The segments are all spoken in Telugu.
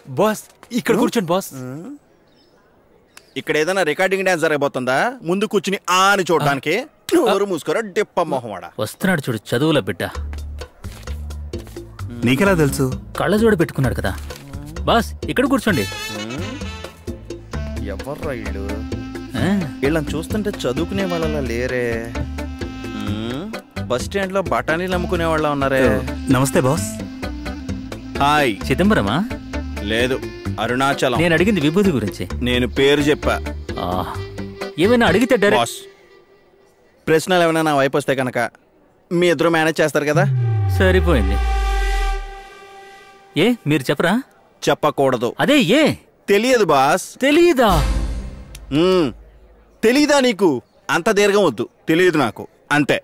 బాస్ ఇక్కడ కూర్చోండి బాస్ ఇక్కడ ఏదైనా రికార్డింగ్ డాన్స్ జరగబోతుందా ముందు కూర్చుని ఆ అని చూడడానికి నోరు మూసుకోరా డిప్ప మొహమాడ వస్తున్నాడు చూడు చదువుల బిడ్డ నీకెలా తెలుసు కళ్ళజోడు పెట్టుకున్నాడు కదా బాస్ ఇక్కడ కూర్చోండి ఎవర్రా వీళ్ళు ఆ, వీళ్ళని చూస్తుంటే చదువుకునే వాళ్ళ లేరే మ్మ్. బస్ స్టాండ్ లో బఠానీలు అమ్ముకునే వాళ్ళ ఉన్నారే నమస్తే బాస్ హాయ్ చిదంబరమా లేదు అరుణాచలం నేను అడిగింది విభూతి గురించి నేను పేరు చెప్పా ఆ, ఏమైనా అడిగితే డైరెక్ట్ బాస్ ప్రశ్నలు ఏమైనా నా వైపు వస్తే కనుక మీ ఇద్దరు మేనేజ్ చేస్తారు కదా సరిపోయింది ఏ మీరు చెప్పరా చెప్పకూడదు అదే ఏ తెలియదు బాస్ తెలీదా మ్మ్. తెలీదా నీకు అంత దీర్ఘం వద్దు తెలియదు నాకు అంతే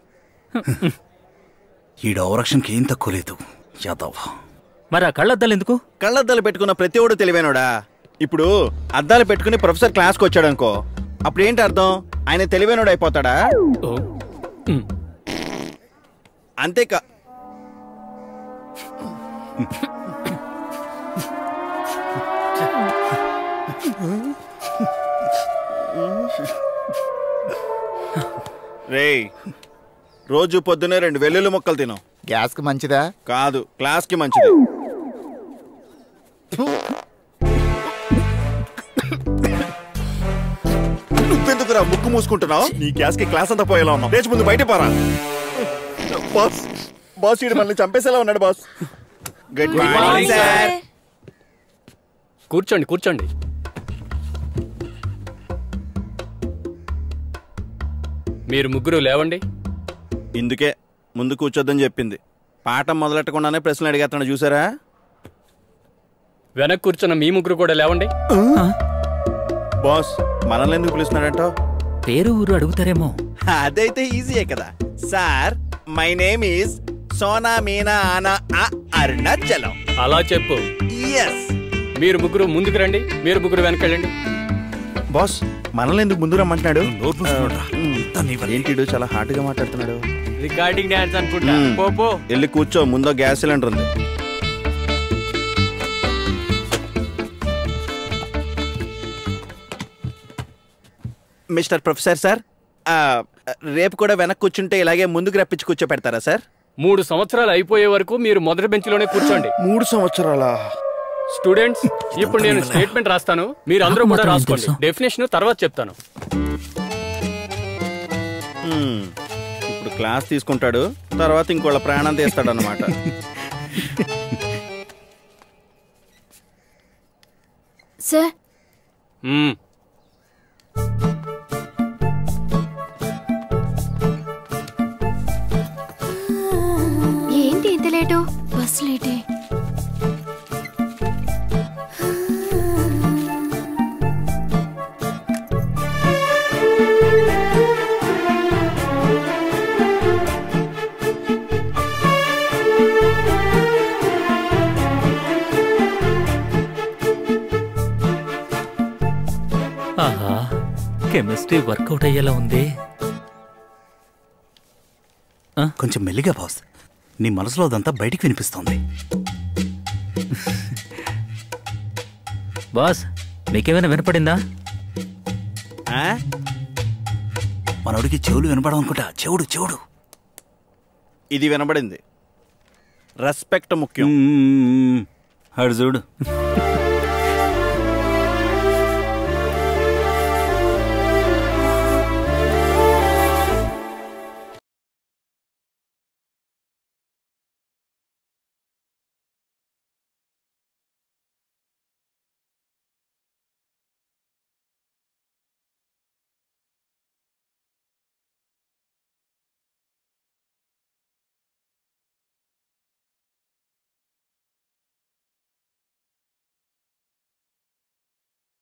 ఈ డైరెక్షన్కి ఏం తక్కువ లేదు యాదవ్ మరి ఆ కళ్ళద్దాలు ఎందుకు కళ్ళద్దాలు పెట్టుకున్న ప్రతివాడు తెలివైనోడా ఇప్పుడు అద్దాలు పెట్టుకుని ప్రొఫెసర్ క్లాస్కి వచ్చాడు అనుకో అప్పుడు ఏంటి అర్థం ఆయన తెలివైనోడు అయిపోతాడా అంతేకా రేయ్ రోజు పొద్దునే రెండు వెల్లుల్లి ముక్కలు తిను గ్యాస్ కి మంచిదా కాదు క్లాస్కి మంచిది నువ్వెందుకురా ముక్కు మూసుకుంటున్నావు నీ గ్యాస్ కి క్లాస్ అంతా పోయేలా ఉన్నావు లేచి ముందు బయట పోరా బాస్ బాస్ వీడు మనల్ని చంపేసేలా ఉన్నాడు బాస్ గుడ్ మార్నింగ్ సార్ కూర్చోండి కూర్చోండి మీరు ముగ్గురు లేవండి ఇందుకే ముందు కూర్చోద్దని చెప్పింది పాఠం మొదలెట్టకుండానే ప్రశ్నలు అడిగేస్తున్నాడు చూసారా వెనక్కి కూర్చున్న మీ ముగ్గురు కూడా లేవండి బాస్ మనల్ని ఎందుకు పిలుస్తున్నాడంటో పేరు ఊరు అడుగుతారేమో అదైతే ఈజీయే కదా sir my name is Sona Meena ఆనా ఆ అరుణాచలం అలా చెప్పు ఎస్ మీరు ముగ్గురు ముందుకు రండి మీరు ముగ్గురు వెనకెళ్ళండి బాస్ మనల్ని ఎందుకు ముందు రమ్మంటున్నాడు నోరు మూసుకున్నాడురా. అంతా నీ వల్లే. ఏంటిడు చాలా హార్ట్ గా మాట్లాడుతున్నాడు రికార్డింగ్ డాన్స్ అనుకుంటా మ్మ్. పో పో వెళ్ళి కూర్చో ముందో గ్యాస్ సిలిండర్ ఉంది మిస్టర్ ప్రొఫెసర్ సార్ ఆ, రేపు కూడా వెనక్కి కూర్చుంటే ఇలాగే ముందుకు రప్పించి కూర్చోపెడతారా సార్ మూడు సంవత్సరాలు అయిపోయే వరకు మీరు మొదటి బెంచ్లోనే కూర్చోండి మూడు సంవత్సరాల స్టూడెంట్స్ ఇప్పుడు నేను స్టేట్మెంట్ రాస్తాను మీరు అందరూ కూడా మాత్రం ఏం రాసుకోండి తెలుసు? డెఫినేషన్ తర్వాత చెప్తాను ఇప్పుడు క్లాస్ తీసుకుంటాడు తర్వాత ఇంకోళ్ళ ప్రాణం తీస్తాడు అనమాట సార్ మ్మ్. ఏంటి ఇంత లేటు బస్ లేటే ఆహా కెమిస్ట్రీ వర్కౌట్ అయ్యేలా ఉంది కొంచెం మెల్లిగా బాస్ నీ మనసులో అదంతా బయటికి వినిపిస్తోంది బాస్ మీకేమైనా వినపడిందా ఆ? మనోడికి చెవులు వినపడం అనుకుంటా చెవుడు చెవుడు ఇది వినబడింది రెస్పెక్ట్ ముఖ్యం మ్మ్. ఆడు చూడు